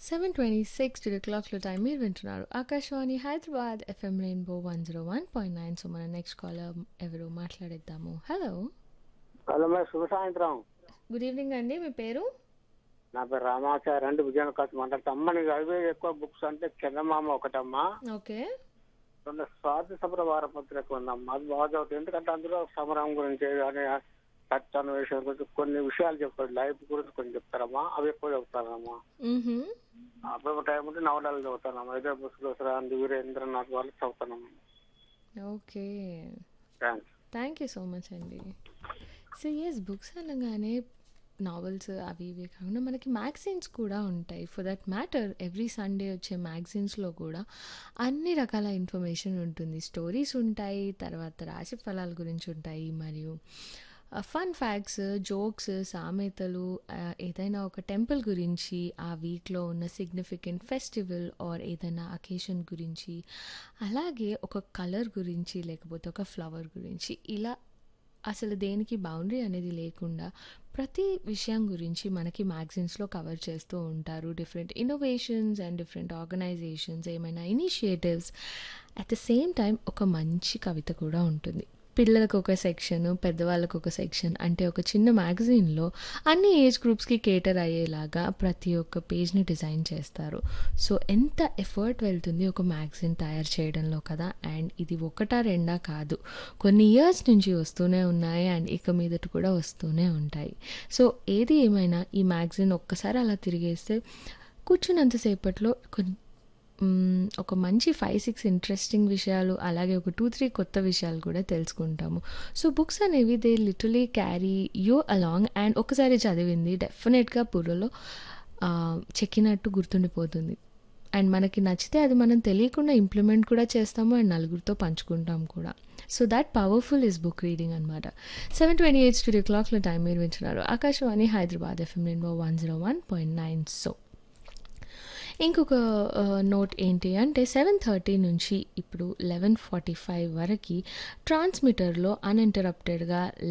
Seven twenty six టు క్లాక్లో time మీరు వింటున్నారు Akashvani Hyderabad FM rainbow one zero one point nine so మన నెక్స్ట్ కాలర్ ఎవరు మాట్లాడేద్దాము హలో హలో మేడం శుభ సాయంత్రం గుడ్ ఈవినింగ్ అండి మీ పేరు నా పేరు రామాచారి అండి విజయనగరం కాసి మాట్లాడుతా అమ్మ నీకు చదివేది ఎక్కువ బుక్స్ అంటే చందమామ ఒకటమ్మా ఓకే రెండు స్వాతి సమర వారపత్రిక ఉందమ్మా అది బాగా చదువుతుంది ఎందుకంటే అందులో సమరం గురించి కానీ సత్యాన్ని విషయం గురించి కొన్ని విషయాలు చెప్తాడు లైఫ్ గురించి కొన్ని చెప్తారమ్మా అవి ఎక్కువ చెప్తానమ్మా మ్మ్హమ్. అప్పుడు టైం ఉంటే నవలలు చదువుతానమ్మా ఇదే పుస్తకం అంది వీరేంద్రనాథ్ వాళ్ళు చదువుతానమ్మా okay thanks thank you so much అండి సో ఎస్ బుక్స్ అనగానే నావెల్స్ అవి ఇవి కాకుండా మనకి మ్యాగజైన్స్ కూడా ఉంటాయి for that matter every Sunday వచ్చే మ్యాగజైన్స్లో కూడా అన్ని రకాల ఇన్ఫర్మేషన్ ఉంటుంది స్టోరీస్ ఉంటాయి తర్వాత రాశి ఫలాల గురించి ఉంటాయి మరియు ఫన్ ఫ్యాక్ట్స్ జోక్స్ సామెతలు ఆ, ఏదైనా ఒక టెంపుల్ గురించి ఆ వీక్లో ఉన్న సిగ్నిఫికెంట్ ఫెస్టివల్ ఆర్ ఏదైనా అకేషన్ గురించి అలాగే ఒక కలర్ గురించి లేకపోతే ఒక ఫ్లవర్ గురించి ఇలా అసలు దేనికి బౌండరీ అనేది లేకుండా ప్రతి విషయం గురించి మనకి మ్యాగజైన్స్లో కవర్ చేస్తూ ఉంటారు different innovations and different organisations ఏమైనా initiatives at the same time ఒక మంచి కవిత కూడా ఉంటుంది పిల్లలకు ఒక సెక్షన్ పెద్దవాళ్ళకు ఒక సెక్షన్ అంటే ఒక చిన్న మ్యాగజైన్లో అన్ని ఏజ్ గ్రూప్స్కి కేటర్ అయ్యేలాగా ప్రతి ఒక్క పేజ్ని డిజైన్ చేస్తారు సో ఎంత ఎఫర్ట్ వెళ్తుంది ఒక మ్యాగజైన్ తయారు చేయడంలో కదా అండ్ ఇది ఒకటా రెండా కాదు కొన్ని ఇయర్స్ నుంచి వస్తూనే ఉన్నాయి అండ్ ఇక మీదట కూడా వస్తూనే ఉంటాయి సో ఏది ఏమైనా ఈ మ్యాగజైన్ ఒక్కసారి అలా తిరిగేస్తే కూర్చున్నంతసేపట్లో కొన్ని మ్మ్, ఒక మంచి ఫైవ్ సిక్స్ ఇంట్రెస్టింగ్ విషయాలు అలాగే ఒక టూ త్రీ కొత్త విషయాలు కూడా తెలుసుకుంటాము సో బుక్స్ అనేవి they literally carry you along and ఒకసారి చదివింది డెఫినెట్గా బుర్రలో ఆ, చెక్కినట్టు గుర్తుండిపోతుంది అండ్ మనకి నచ్చితే అది మనం తెలియకుండా ఇంప్లిమెంట్ కూడా చేస్తాము అండ్ నలుగురితో పంచుకుంటాం కూడా so that powerful is book reading అనమాట సెవెన్ ట్వంటీ ఎయిట్ స్టూడియో క్లాక్లో టైం మీరు వింటున్నారు Akashvani Hyderabad FM rainbow one zero one point nine so ఇంకొక నోట్ ఏంటి అంటే సెవెన్ థర్టీ నుంచి ఇప్పుడు లెవెన్ ఫార్టీ ఫైవ్ వరకు ట్రాన్స్మిటర్లో అన్ఇంటరప్టెడ్గా